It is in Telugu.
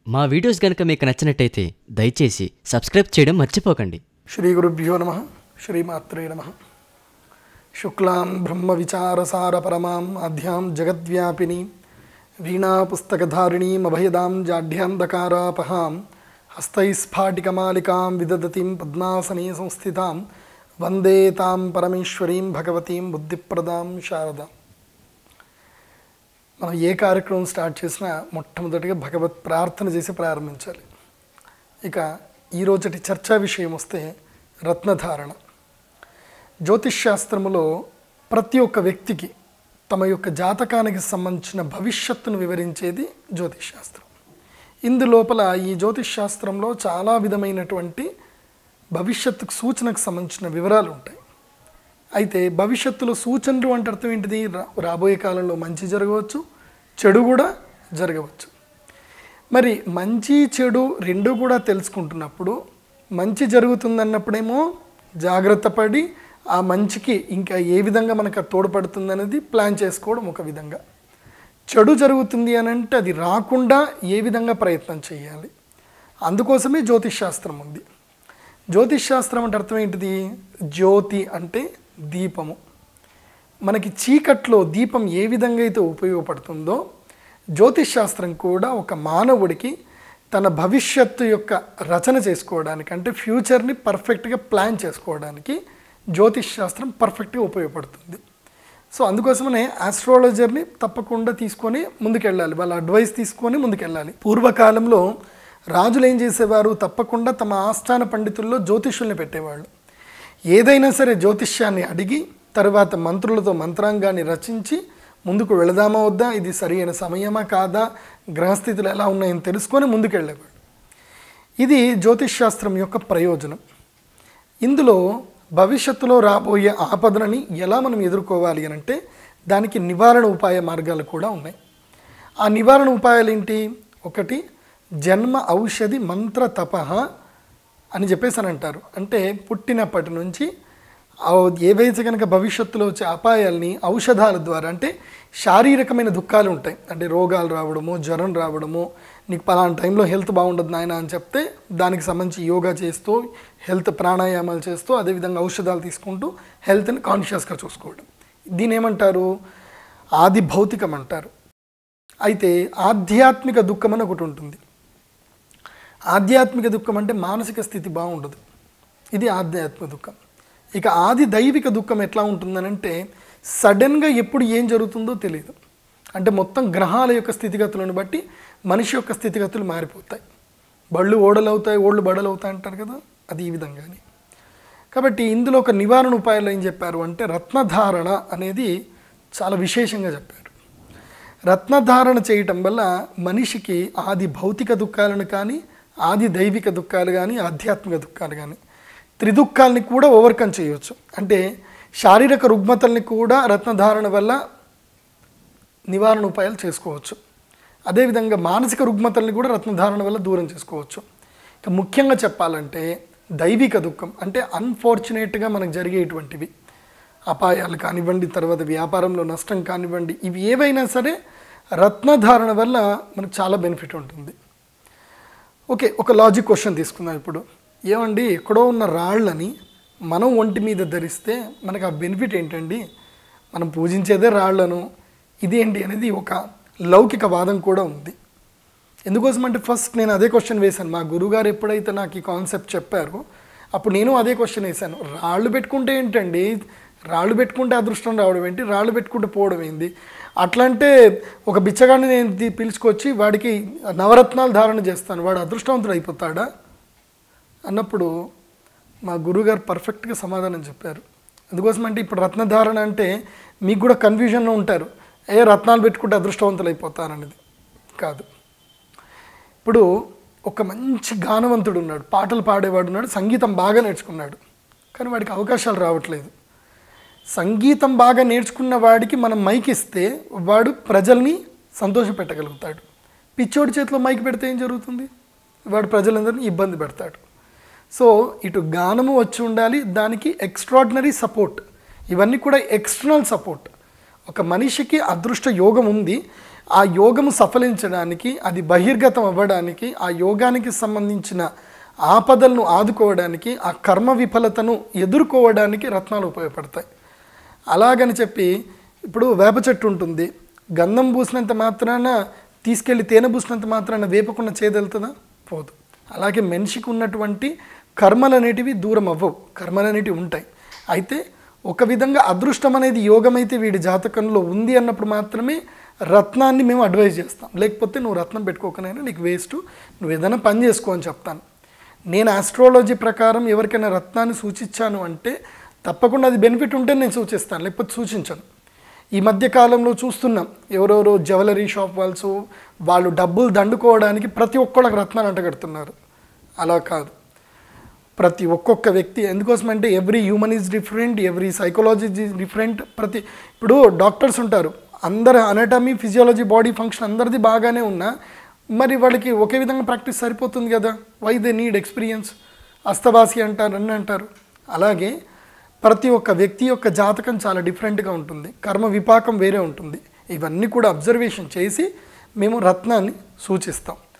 మా వీడియోస్ కనుక మీకు నచ్చినట్టయితే దయచేసి సబ్స్క్రైబ్ చేయడం మర్చిపోకండి శ్రీ గురుభ్యో నమ శ్రీమాత్రే నమ శుక్లాం బ్రహ్మ విచారసార పరమాం ఆధ్యాం జగద్వ్యాపిని వీణాపుస్తకధారిణీం అభయదాం జాఢ్యాంధకారాపహాం హస్తైస్ఫాటికమాలికాం విదదతిం పద్మాసనే సంస్థితాం వందే తాం పరమేశ్వరీం భగవతీం బుద్ధిప్రదాం శారదాం మనం ఏ కార్యక్రమం స్టార్ట్ చేసినా మొట్టమొదటిగా భగవత్ ప్రార్థన చేసి ప్రారంభించాలి ఇక ఈరోజటి చర్చా విషయం వస్తే రత్నధారణ జ్యోతిష్ శాస్త్రములో ప్రతి ఒక్క వ్యక్తికి తమ యొక్క జాతకానికి సంబంధించిన భవిష్యత్తును వివరించేది జ్యోతిష్ శాస్త్రం ఇందులోపల ఈ జ్యోతిష్ శాస్త్రంలో చాలా విధమైనటువంటి భవిష్యత్తుకు సూచనకు సంబంధించిన వివరాలు ఉంటాయి అయితే భవిష్యత్తులో సూచనలు అంటే అర్థం ఏంటిది రా- రాబోయే కాలంలో మంచి జరగవచ్చు చెడు కూడా జరగవచ్చు మరి మంచి చెడు రెండు కూడా తెలుసుకుంటున్నప్పుడు మంచి జరుగుతుందన్నప్పుడేమో జాగ్రత్త పడి ఆ మంచికి ఇంకా ఏ విధంగా మనకు అది తోడ్పడుతుంది అనేది ప్లాన్ చేసుకోవడం ఒక విధంగా చెడు జరుగుతుంది అని అంటే అది రాకుండా ఏ విధంగా ప్రయత్నం చేయాలి అందుకోసమే జ్యోతిష్ శాస్త్రం ఉంది జ్యోతిష్ శాస్త్రం అంటే అర్థం ఏంటిది జ్యోతి అంటే దీపము మనకి చీకట్లో దీపం ఏ విధంగా అయితే ఉపయోగపడుతుందో జ్యోతిష్ శాస్త్రం కూడా ఒక మానవుడికి తన భవిష్యత్తు యొక్క రచన చేసుకోవడానికి అంటే ఫ్యూచర్ని పర్ఫెక్ట్గా ప్లాన్ చేసుకోవడానికి జ్యోతిష్ శాస్త్రం పర్ఫెక్ట్గా ఉపయోగపడుతుంది సో అందుకోసమనే ఆస్ట్రాలజర్ని తప్పకుండా తీసుకొని ముందుకెళ్ళాలి వాళ్ళ అడ్వైస్ తీసుకొని ముందుకెళ్ళాలి పూర్వకాలంలో రాజులు ఏం చేసేవారు తప్పకుండా తమ ఆస్థాన పండితుల్లో జ్యోతిష్యుల్ని పెట్టేవాళ్ళు ఏదైనా సరే జ్యోతిష్యాన్ని అడిగి తర్వాత మంత్రులతో మంత్రాంగాన్ని రచించి ముందుకు వెళదామా వద్దా ఇది సరైన సమయమా కాదా గ్రహస్థితులు ఎలా ఉన్నాయని తెలుసుకొని ముందుకెళ్ళేవాడు ఇది జ్యోతిష్ శాస్త్రం యొక్క ప్రయోజనం ఇందులో భవిష్యత్తులో రాబోయే ఆపదలని ఎలా మనం ఎదుర్కోవాలి అని అంటే దానికి నివారణ ఉపాయ మార్గాలు కూడా ఉన్నాయి ఆ నివారణ ఉపాయాలు ఏంటి ఒకటి జన్మ ఔషధి మంత్ర తపహ అని చెప్పేసి అని అంటారు అంటే పుట్టినప్పటి నుంచి ఆ ఏవైతే కనుక భవిష్యత్తులో వచ్చే అపాయాల్ని ఔషధాల ద్వారా అంటే శారీరకమైన దుఃఖాలు ఉంటాయి అంటే రోగాలు రావడము జ్వరం రావడము నీకు పలానా టైంలో హెల్త్ బాగుండదు నాయన అని చెప్తే దానికి సంబంధించి యోగా చేస్తూ హెల్త్ ప్రాణాయామాలు చేస్తూ అదేవిధంగా ఔషధాలు తీసుకుంటూ హెల్త్ని కాన్షియస్గా చూసుకోవడం దీని ఏమంటారు ఆది భౌతికం అంటారు అయితే ఆధ్యాత్మిక దుఃఖం అని ఒకటి ఉంటుంది ఆధ్యాత్మిక దుఃఖం అంటే మానసిక స్థితి బాగుండదు ఇది ఆధ్యాత్మిక దుఃఖం ఇక ఆది దైవిక దుఃఖం ఎట్లా ఉంటుందనంటే సడన్గా ఎప్పుడు ఏం జరుగుతుందో తెలియదు అంటే మొత్తం గ్రహాల యొక్క స్థితిగతులను బట్టి మనిషి యొక్క స్థితిగతులు మారిపోతాయి బళ్ళు ఓడలు అవుతాయి ఓళ్ళు బడలు అవుతాయి అంటారు కదా అది ఈ విధంగానే కాబట్టి ఇందులో ఒక నివారణ ఉపాయాలు ఏం చెప్పారు అంటే రత్నధారణ అనేది చాలా విశేషంగా చెప్పారు రత్నధారణ చేయటం వల్ల మనిషికి ఆది భౌతిక దుఃఖాలను కానీ ఆది దైవిక దుఃఖాలు కానీ ఆధ్యాత్మిక దుఃఖాలు కానీ త్రిదుఃఖాలని కూడా ఓవర్కమ్ చేయవచ్చు అంటే శారీరక రుగ్మతల్ని కూడా రత్నధారణ వల్ల నివారణ ఉపాయాలు చేసుకోవచ్చు అదేవిధంగా మానసిక రుగ్మతల్ని కూడా రత్నధారణ వల్ల దూరం చేసుకోవచ్చు ఇక ముఖ్యంగా చెప్పాలంటే దైవిక దుఃఖం అంటే అన్ఫార్చునేట్గా మనకు జరిగేటువంటివి అపాయాలు కానివ్వండి తర్వాత వ్యాపారంలో నష్టం కానివ్వండి ఇవి ఏవైనా సరే రత్నధారణ వల్ల మనకు చాలా బెనిఫిట్ ఉంటుంది ఓకే ఒక లాజిక్ క్వశ్చన్ తీసుకుందాం ఇప్పుడు ఏమండి ఎక్కడో ఉన్న రాళ్ళని మనం ఒంటి మీద ధరిస్తే మనకు ఆ బెనిఫిట్ ఏంటండి మనం పూజించేదే రాళ్లను ఇదేంటి అనేది ఒక లౌకిక వాదం కూడా ఉంది ఎందుకోసం అంటే ఫస్ట్ నేను అదే క్వశ్చన్ వేశాను మా గురుగారు ఎప్పుడైతే నాకు ఈ కాన్సెప్ట్ చెప్పారో అప్పుడు నేను అదే క్వశ్చన్ వేశాను రాళ్ళు పెట్టుకుంటే ఏంటండి రాళ్ళు పెట్టుకుంటే అదృష్టం రావడం ఏంటి రాళ్ళు పెట్టుకుంటే పోవడం ఏంది అట్లా అంటే ఒక బిచ్చగాడిని నేను తీ- పిలుచుకొచ్చి వాడికి నవరత్నాలు ధారణ చేస్తాను వాడు అదృష్టవంతుడు అయిపోతాడా అన్నప్పుడు మా గురుగారు పర్ఫెక్ట్గా సమాధానం చెప్పారు అందుకోసం అంటే ఇప్పుడు రత్నధారణ అంటే మీకు కూడా కన్ఫ్యూజన్లో ఉంటారు ఏ రత్నాలు పెట్టుకుంటే అదృష్టవంతులు అయిపోతారనేది కాదు ఇప్పుడు ఒక మంచి గానవంతుడు ఉన్నాడు పాటలు పాడేవాడు ఉన్నాడు సంగీతం బాగా నేర్చుకున్నాడు కానీ వాడికి అవకాశాలు రావట్లేదు సంగీతం బాగా నేర్చుకున్న వాడికి మనం మైక్ ఇస్తే వాడు ప్రజల్ని సంతోషపెట్టగలుగుతాడు పిచ్చోడి చేతిలో మైక్ పెడితే ఏం జరుగుతుంది వాడు ప్రజలందరినీ ఇబ్బంది పెడతాడు సో ఇటు గానము వచ్చి ఉండాలి దానికి ఎక్స్ట్రాడినరీ సపోర్ట్ ఇవన్నీ కూడా ఎక్స్టర్నల్ సపోర్ట్ ఒక మనిషికి అదృష్ట యోగం ఉంది ఆ యోగము సఫలించడానికి అది బహిర్గతం అవ్వడానికి ఆ యోగానికి సంబంధించిన ఆపదలను ఆదుకోవడానికి ఆ కర్మ విఫలతను ఎదుర్కోవడానికి రత్నాలు ఉపయోగపడతాయి అలాగని చెప్పి ఇప్పుడు వేప చెట్టు ఉంటుంది గంధం పూసినంత మాత్రాన తీసుకెళ్ళి తేనె పూసినంత మాత్రాన వేపకుండా చేదెళ్తుందా పోదు అలాగే మనిషికి ఉన్నటువంటి కర్మలు అనేటివి దూరం అవ్వవు కర్మలు అనేటివి ఉంటాయి అయితే ఒక విధంగా అదృష్టం అనేది యోగం అయితే వీడి జాతకంలో ఉంది అన్నప్పుడు మాత్రమే రత్నాన్ని మేము అడ్వైజ్ చేస్తాం లేకపోతే నువ్వు రత్నం పెట్టుకోకనైనా నీకు వేస్ట్ నువ్వు ఏదైనా పని చేసుకో అని చెప్తాను నేను ఆస్ట్రాలజీ ప్రకారం ఎవరికైనా రత్నాన్ని సూచించాను అంటే తప్పకుండా అది బెనిఫిట్ ఉంటే నేను సూచిస్తాను లేకపోతే సూచించను ఈ మధ్య కాలంలో చూస్తున్నాం ఎవరెవరో జ్యువెలరీ షాప్ వాళ్ళు వాళ్ళు డబ్బులు దండుకోవడానికి ప్రతి ఒక్కళ్ళకి రత్నాలు అంటగడుతున్నారు అలా కాదు ప్రతి ఒక్కొక్క వ్యక్తి ఎందుకోసమంటే every human is different every psychology is different ప్రతి ఇప్పుడు డాక్టర్స్ ఉంటారు అందరు అనటమీ ఫిజియాలజీ బాడీ ఫంక్షన్ అందరిది బాగానే ఉన్నా మరి వాళ్ళకి ఒకే విధంగా ప్రాక్టీస్ సరిపోతుంది కదా వై దే నీడ్ ఎక్స్పీరియన్స్ అస్తవాసి అంటారు అన్నీ అంటారు అలాగే ప్రతి ఒక్క వ్యక్తి యొక్క జాతకం చాలా డిఫరెంట్గా ఉంటుంది కర్మ విపాకం వేరే ఉంటుంది ఇవన్నీ కూడా అబ్జర్వేషన్ చేసి మేము రత్నాన్ని సూచిస్తాం